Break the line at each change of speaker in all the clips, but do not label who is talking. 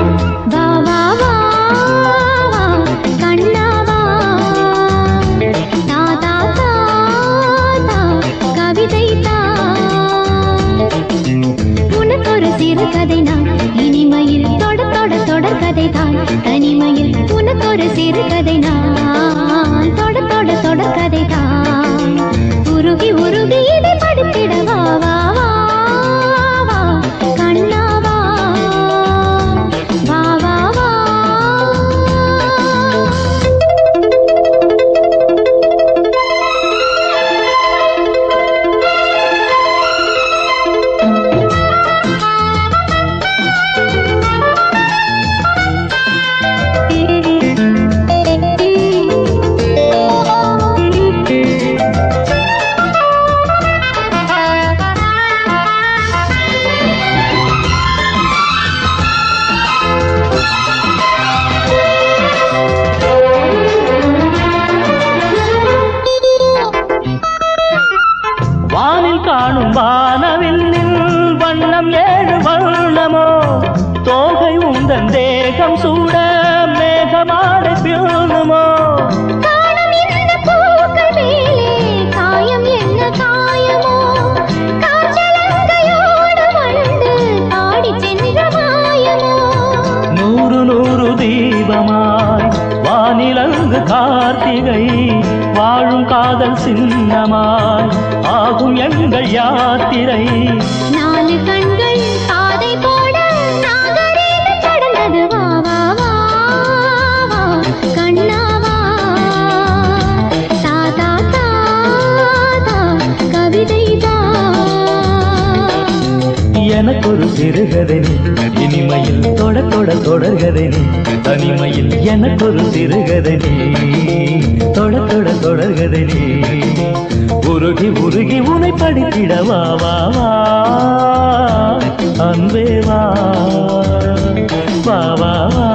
வா வா வா வா கண்ணா வா தா தா தா தா கவிதை தா உனக்கு ஒரு சிறு கதை நான் இனிமையில் தொட தொட தொடர் கதை தான் தனிமையில் உனக்கு ஒரு சிறு கதை நான் தொட தொட தொடர் கதை தான் உருகி உருகி இதை படித்திட வா வா வா வா கண்ணா வா வா வா வா
வானில் காணும் வானவில்லின் வண்ணம் ஏழு வண்ணமோ தோகை உந்தன் தேகம் சூட மேகமாடை பியூணுமோ
காணம் இந்த பூக்கள் மேலே காயம் என்ன காயமோ காற்றலங்கையோடு வந்து பாடிச் சென்ற மாயமோ
நூறு நூறு தீபமாய் வானிலங்கு கார்த்திகை வாழும் காதல் சின்னமாய் ஆகும் எங்கள் யாத்திரை
நாலு கண்கள் பாதை போட நாகரீகம் கடந்தது வா வா வா வா கண்ணா வா தா தா தா தா கவிதை தா
எனக்கொரு சிறுகதை நீ இனிமையில் தொட தொட தொடர்கதை நீ தனிமையில் எனக்கொரு சிறுகதை நீ தொட தொட தொடர்கதை நீ உருகி உருகி உனை படித்திட வா வா வா அன்பே வா வா வா வா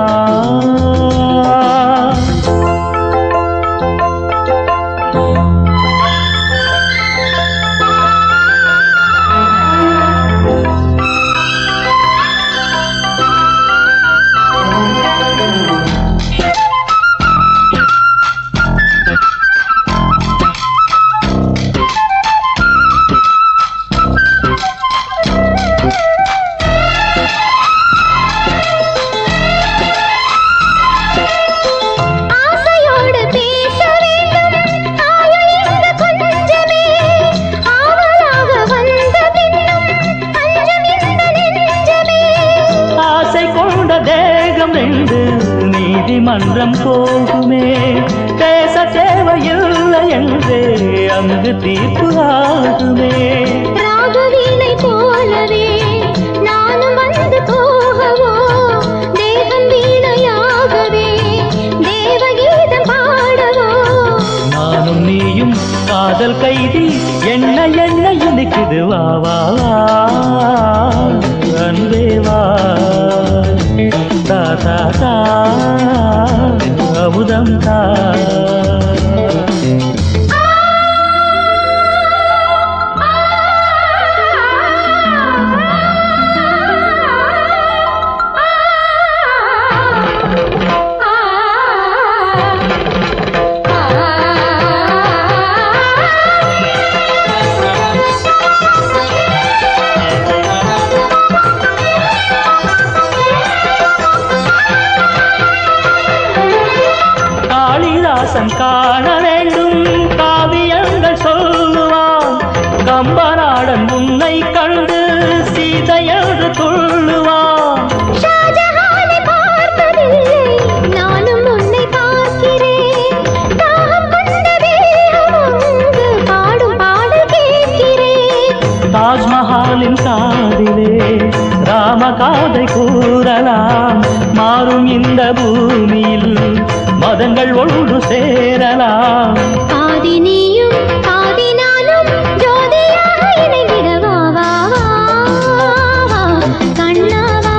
ஆசையோடு பேச வேண்டும் ஆயுள் இந்த கொஞ்சமே ஆவலாக வந்த பின்னும் அஞ்சம் இந்த நெஞ்சமே
ஆசை கொண்ட தேகம் ரெண்டு நீதிமன்றம் போகுமே பேச தேவையில்லை என்றே அங்கு தீர்ப்பு ஆகுமே
ராகவீணை போலவே நானும் வந்து போகவோ தேவன் வீணையாகவே தேவகீதம் பாடவோ
நானும் நீயும் காதல் கைதி என்ன என்ன இனிக்குது வா வா வா அன்பே வா தா தா தா அமுதம் தா காளிதாசன் காண வேண்டும் காவியங்கள் சொல்லுவான் கம்பநாடன் உன்னை கண்டு சீதையென்று துள்ளுவான்
ஷாஜஹானை பார்த்ததில்லை நானும் உன்னை பார்க்கிறேன் தாகம் கொண்ட தேகம் ஒன்று பாடும் பாடல் கேட்கிறேன்
தாஜ்மஹாலின் காதிலே ராமகாதை கூறலாம் மாறும் இந்த பூமியில் மதங்கள் ஒன்று சேரலாம்
பாதி நீயும் பாதி நானும் ஜோதியாக இணைந்திட வா வா வா வா கண்ணா வா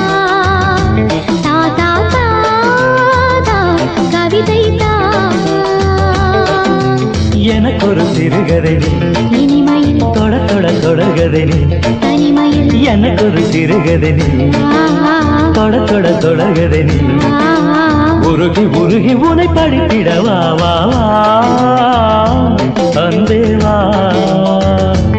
தா தா தா தா கவிதை தா
எனக்கொரு சிறுகதை நீ
இனிமையில்
தொட தொட தொடர்கதை நீ
தனிமை இனிமையில்
எனக்கு ஒரு சிறுகதை நீ
ஆ, ஆ,
தொட தொட தொடர்கதை நீ
ஆ, ஆ.
உருகி உருகி உனை படித்திட வா வா வா அன்பே வா